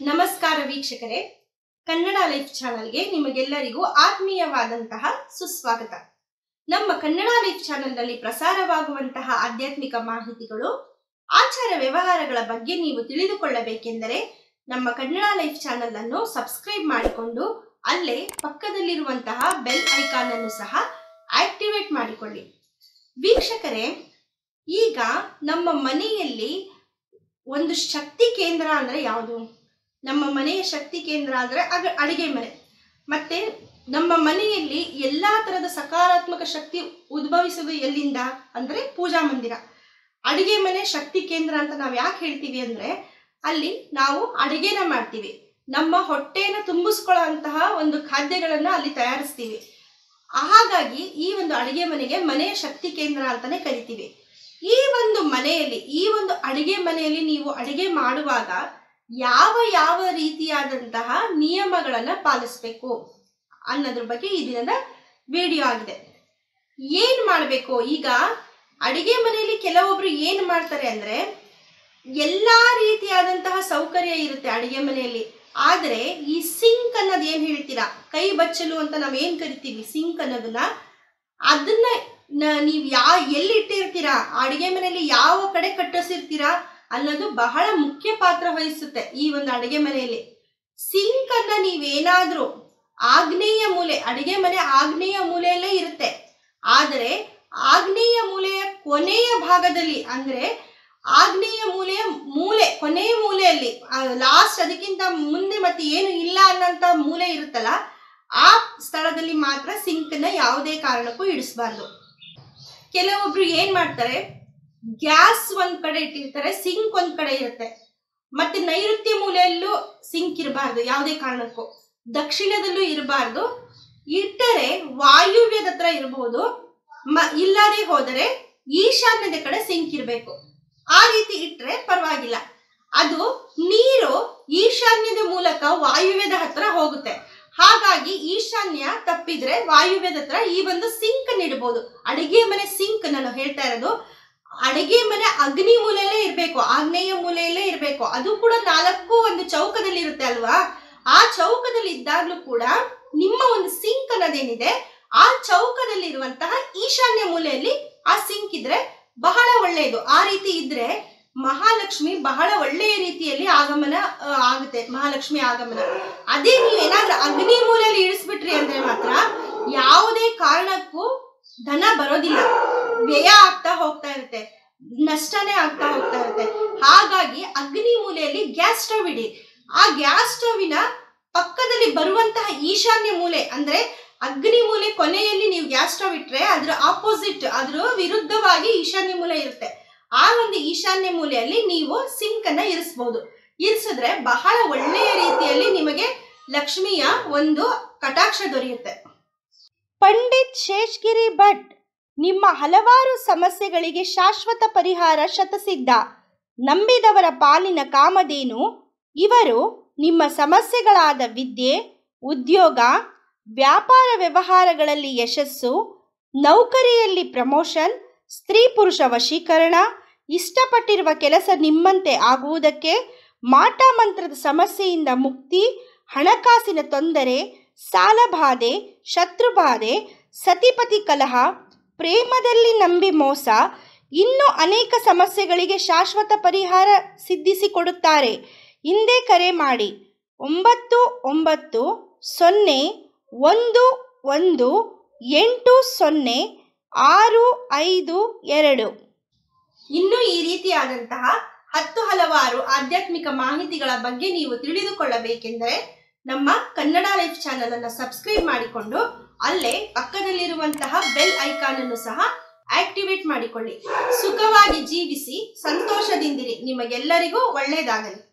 ನಮಸ್ಕಾರ ವೀಕ್ಷಕರೇ ಕನ್ನಡ ಲೈಫ್ ಚಾನಲ್ಗೆ ನಿಮಗೆಲ್ಲರಿಗೂ ಆತ್ಮೀಯವಾದಂತಹ ಸುಸ್ವಾಗತ ನಮ್ಮ ಕನ್ನಡ ಲೈಫ್ ಚಾನೆಲ್ನಲ್ಲಿ ಪ್ರಸಾರವಾಗುವಂತಹ ಆಧ್ಯಾತ್ಮಿಕ ಮಾಹಿತಿಗಳು ಆಚಾರ ವ್ಯವಹಾರಗಳ ಬಗ್ಗೆ ನೀವು ತಿಳಿದುಕೊಳ್ಳಬೇಕೆಂದರೆ ನಮ್ಮ ಕನ್ನಡ ಲೈಫ್ ಚಾನೆಲ್ ಅನ್ನು ಸಬ್ಸ್ಕ್ರೈಬ್ ಮಾಡಿಕೊಂಡು ಅಲ್ಲೇ ಪಕ್ಕದಲ್ಲಿರುವಂತಹ ಬೆಲ್ ಐಕಾನ್ ಅನ್ನು ಸಹ ಆಕ್ಟಿವೇಟ್ ಮಾಡಿಕೊಳ್ಳಿ ವೀಕ್ಷಕರೇ ಈಗ ನಮ್ಮ ಮನೆಯಲ್ಲಿ ಒಂದು ಶಕ್ತಿ ಕೇಂದ್ರ ಅಂದ್ರೆ ಯಾವುದು ನಮ್ಮ ಮನೆಯ ಶಕ್ತಿ ಕೇಂದ್ರ ಅಂದ್ರೆ ಅಗ ಅಡಿಗೆ ಮನೆ ಮತ್ತೆ ನಮ್ಮ ಮನೆಯಲ್ಲಿ ಎಲ್ಲಾ ತರದ ಸಕಾರಾತ್ಮಕ ಶಕ್ತಿ ಉದ್ಭವಿಸುವುದು ಎಲ್ಲಿಂದ ಅಂದ್ರೆ ಪೂಜಾ ಮಂದಿರ ಅಡಿಗೆ ಮನೆ ಶಕ್ತಿ ಕೇಂದ್ರ ಅಂತ ನಾವು ಯಾಕೆ ಹೇಳ್ತೀವಿ ಅಂದ್ರೆ ಅಲ್ಲಿ ನಾವು ಅಡಿಗೆನ ಮಾಡ್ತೀವಿ ನಮ್ಮ ಹೊಟ್ಟೆನ ತುಂಬಿಸ್ಕೊಳ್ಳೋ ಅಂತಹ ಒಂದು ಖಾದ್ಯಗಳನ್ನ ಅಲ್ಲಿ ತಯಾರಿಸ್ತೀವಿ ಹಾಗಾಗಿ ಈ ಒಂದು ಅಡಿಗೆ ಮನೆಗೆ ಮನೆಯ ಶಕ್ತಿ ಕೇಂದ್ರ ಅಂತಾನೆ ಕರಿತೀವಿ ಈ ಒಂದು ಮನೆಯಲ್ಲಿ ಈ ಒಂದು ಅಡಿಗೆ ಮನೆಯಲ್ಲಿ ನೀವು ಅಡಿಗೆ ಮಾಡುವಾಗ ಯಾವ ಯಾವ ರೀತಿಯಾದಂತಹ ನಿಯಮಗಳನ್ನ ಪಾಲಿಸ್ಬೇಕು ಅನ್ನೋದ್ರ ಬಗ್ಗೆ ಈ ದಿನದ ವಿಡಿಯೋ ಆಗಿದೆ ಏನ್ ಮಾಡಬೇಕು ಈಗ ಅಡಿಗೆ ಮನೆಯಲ್ಲಿ ಕೆಲವೊಬ್ರು ಏನ್ ಮಾಡ್ತಾರೆ ಅಂದ್ರೆ ಎಲ್ಲಾ ರೀತಿಯಾದಂತಹ ಸೌಕರ್ಯ ಇರುತ್ತೆ ಅಡಿಗೆ ಮನೆಯಲ್ಲಿ ಆದ್ರೆ ಈ ಸಿಂಕ್ ಅನ್ನೋದು ಏನ್ ಹೇಳ್ತೀರಾ ಕೈ ಬಚ್ಚಲು ಅಂತ ನಾವ್ ಏನ್ ಕರಿತೀವಿ ಸಿಂಕ್ ಅನ್ನೋದನ್ನ ಅದನ್ನ ನ- ನೀವ್ ಯಾ ಎಲ್ಲಿ ಇಟ್ಟಿರ್ತೀರಾ ಅಡಿಗೆ ಮನೆಯಲ್ಲಿ ಯಾವ ಕಡೆ ಕಟ್ಟಿಸಿರ್ತೀರಾ ಅನ್ನೋದು ಬಹಳ ಮುಖ್ಯ ಪಾತ್ರ ವಹಿಸುತ್ತೆ ಈ ಒಂದು ಅಡಿಗೆ ಮನೆಯಲ್ಲಿ ಸಿಂಕ್ ಅನ್ನ ನೀವೇನಾದ್ರೂ ಆಗ್ನೇಯ ಮೂಲೆ ಅಡಿಗೆ ಮನೆ ಆಗ್ನೇಯ ಮೂಲೆಯಲ್ಲೇ ಇರುತ್ತೆ ಆದರೆ ಆಗ್ನೇಯ ಮೂಲೆಯ ಕೊನೆಯ ಭಾಗದಲ್ಲಿ ಅಂದ್ರೆ ಆಗ್ನೇಯ ಮೂಲೆಯ ಮೂಲೆ ಕೊನೆಯ ಮೂಲೆಯಲ್ಲಿ ಲಾಸ್ಟ್ ಅದಕ್ಕಿಂತ ಮುಂದೆ ಮತ್ತೆ ಏನು ಇಲ್ಲ ಅನ್ನೋಂತ ಮೂಲೆ ಇರುತ್ತಲ್ಲ ಆ ಸ್ಥಳದಲ್ಲಿ ಮಾತ್ರ ಸಿಂಕ್ ನ ಯಾವುದೇ ಕಾರಣಕ್ಕೂ ಇಡಿಸಬಾರ್ದು ಕೆಲವೊಬ್ರು ಏನ್ ಮಾಡ್ತಾರೆ ಗ್ಯಾಸ್ ಒಂದ್ ಕಡೆ ಇಟ್ಟಿರ್ತಾರೆ ಸಿಂಕ್ ಒಂದ್ ಕಡೆ ಇರುತ್ತೆ ಮತ್ತೆ ನೈಋತ್ಯ ಮೂಲೆಯಲ್ಲೂ ಸಿಂಕ್ ಇರಬಾರ್ದು ಯಾವುದೇ ಕಾರಣಕ್ಕೂ ದಕ್ಷಿಣದಲ್ಲೂ ಇರಬಾರ್ದು ಇಟ್ಟರೆ ವಾಯುವ್ಯದ ಹತ್ರ ಇರಬಹುದು ಮ ಇಲ್ಲದೆ ಹೋದರೆ ಈಶಾನ್ಯದ ಕಡೆ ಸಿಂಕ್ ಇರಬೇಕು ಆ ರೀತಿ ಇಟ್ರೆ ಪರವಾಗಿಲ್ಲ ಅದು ನೀರು ಈಶಾನ್ಯದ ಮೂಲಕ ವಾಯುವ್ಯದ ಹತ್ರ ಹೋಗುತ್ತೆ ಹಾಗಾಗಿ ಈಶಾನ್ಯ ತಪ್ಪಿದ್ರೆ ವಾಯುವ್ಯದ ಹತ್ರ ಈ ಒಂದು ಸಿಂಕ್ ಇಡಬಹುದು ಅಡಿಗೆ ಮನೆ ಸಿಂಕ್ ನಾನು ಹೇಳ್ತಾ ಇರೋದು ಅಡಿಗೆ ಮನೆ ಅಗ್ನಿ ಮೂಲೆಯಲ್ಲೇ ಇರ್ಬೇಕು ಆಗ್ನೇಯ ಮೂಲೆಯಲ್ಲೇ ಇರ್ಬೇಕು ಅದು ಕೂಡ ನಾಲ್ಕು ಒಂದು ಚೌಕದಲ್ಲಿ ಇರುತ್ತೆ ಅಲ್ವಾ ಆ ಚೌಕದಲ್ಲಿ ಇದ್ದಾಗ್ಲೂ ಕೂಡ ನಿಮ್ಮ ಒಂದು ಸಿಂಕ್ ಅನ್ನೋದೇನಿದೆ ಆ ಚೌಕದಲ್ಲಿ ಇರುವಂತಹ ಈಶಾನ್ಯ ಮೂಲೆಯಲ್ಲಿ ಆ ಸಿಂಕ್ ಇದ್ರೆ ಬಹಳ ಒಳ್ಳೆಯದು ಆ ರೀತಿ ಇದ್ರೆ ಮಹಾಲಕ್ಷ್ಮಿ ಬಹಳ ಒಳ್ಳೆಯ ರೀತಿಯಲ್ಲಿ ಆಗಮನ ಆ, ಆಗುತ್ತೆ ಮಹಾಲಕ್ಷ್ಮಿ ಆಗಮನ ಅದೇ ನೀವು ಏನಾದ್ರೂ ಅಗ್ನಿ ಮೂಲೆಯಲ್ಲಿ ಇಳಿಸ್ಬಿಟ್ರಿ ಅಂದ್ರೆ ಮಾತ್ರ ಯಾವುದೇ ಕಾರಣಕ್ಕೂ ಧನ ಬರೋದಿಲ್ಲ ವ್ಯಯ ಆಗ್ತಾ ಹೋಗ್ತಾ ಇರುತ್ತೆ ನಷ್ಟನೇ ಆಗ್ತಾ ಹೋಗ್ತಾ ಇರುತ್ತೆ ಹಾಗಾಗಿ ಅಗ್ನಿ ಮೂಲೆಯಲ್ಲಿ ಗ್ಯಾಸ್ ಸ್ಟವ್ ಇಡಿ ಆ ಗ್ಯಾಸ್ ಸ್ಟವ್ವಿನ ಪಕ್ಕದಲ್ಲಿ ಬರುವಂತಹ ಈಶಾನ್ಯ ಮೂಲೆ ಅಂದ್ರೆ ಅಗ್ನಿ ಮೂಲೆ ಕೊನೆಯಲ್ಲಿ ನೀವು ಗ್ಯಾಸ್ ಸ್ಟವ್ ಇಟ್ರೆ ಅದ್ರ ಆಪೋಸಿಟ್ ಅದ್ರ ವಿರುದ್ಧವಾಗಿ ಈಶಾನ್ಯ ಮೂಲೆ ಇರುತ್ತೆ ಆ ಒಂದು ಈಶಾನ್ಯ ಮೂಲೆಯಲ್ಲಿ ನೀವು ಸಿಂಕ್ ಅನ್ನ ಇರಿಸಬಹುದು ಇರಿಸಿದ್ರೆ ಬಹಳ ಒಳ್ಳೆಯ ರೀತಿಯಲ್ಲಿ ನಿಮಗೆ ಲಕ್ಷ್ಮಿಯ ಒಂದು ಕಟಾಕ್ಷ ದೊರೆಯುತ್ತೆ ಪಂಡಿತ್ ಶೇಷ್ಗಿರಿ ಭಟ್ ನಿಮ್ಮ ಹಲವಾರು ಸಮಸ್ಯೆಗಳಿಗೆ ಶಾಶ್ವತ ಪರಿಹಾರ ಶತಸಿದ್ಧ ನಂಬಿದವರ ಪಾಲಿನ ಕಾಮಧೇನು ಇವರು ನಿಮ್ಮ ಸಮಸ್ಯೆಗಳಾದ ವಿದ್ಯೆ ಉದ್ಯೋಗ ವ್ಯಾಪಾರ ವ್ಯವಹಾರಗಳಲ್ಲಿ ಯಶಸ್ಸು ನೌಕರಿಯಲ್ಲಿ ಪ್ರಮೋಷನ್ ಸ್ತ್ರೀ ಪುರುಷ ವಶೀಕರಣ ಇಷ್ಟಪಟ್ಟಿರುವ ಕೆಲಸ ನಿಮ್ಮಂತೆ ಆಗುವುದಕ್ಕೆ ಮಾಟ ಮಂತ್ರದ ಸಮಸ್ಯೆಯಿಂದ ಮುಕ್ತಿ ಹಣಕಾಸಿನ ತೊಂದರೆ ಸಾಲಬಾಧೆ ಶತ್ರುಬಾಧೆ ಸತಿಪತಿ ಕಲಹ ಪ್ರೇಮದಲ್ಲಿ ನಂಬಿ ಮೋಸ ಇನ್ನೂ ಅನೇಕ ಸಮಸ್ಯೆಗಳಿಗೆ ಶಾಶ್ವತ ಪರಿಹಾರ ಸಿದ್ಧಿಸಿಕೊಡುತ್ತಾರೆ ಹಿಂದೆ ಕರೆ ಮಾಡಿ ಒಂಬತ್ತು ಒಂಬತ್ತು ಸೊನ್ನೆ ಒಂದು ಒಂದು ಎಂಟು ಸೊನ್ನೆ ಆರು ಐದು ಎರಡು ಇನ್ನು ಈ ರೀತಿಯಾದಂತಹ ಹತ್ತು ಹಲವಾರು ಆಧ್ಯಾತ್ಮಿಕ ಮಾಹಿತಿಗಳ ಬಗ್ಗೆ ನೀವು ತಿಳಿದುಕೊಳ್ಳಬೇಕೆಂದರೆ ನಮ್ಮ ಕನ್ನಡ ಲೈಫ್ ಚಾನೆಲ್ ಅನ್ನ ಸಬ್ಸ್ಕ್ರೈಬ್ ಮಾಡಿಕೊಂಡು ಅಲ್ಲೇ ಪಕ್ಕದಲ್ಲಿರುವಂತಹ ಬೆಲ್ ಐಕಾನ್ ಅನ್ನು ಸಹ ಆಕ್ಟಿವೇಟ್ ಮಾಡಿಕೊಳ್ಳಿ ಸುಖವಾಗಿ ಜೀವಿಸಿ ಸಂತೋಷದಿಂದಿರಿ ನಿಮಗೆಲ್ಲರಿಗೂ ಒಳ್ಳೆಯದಾಗಲಿ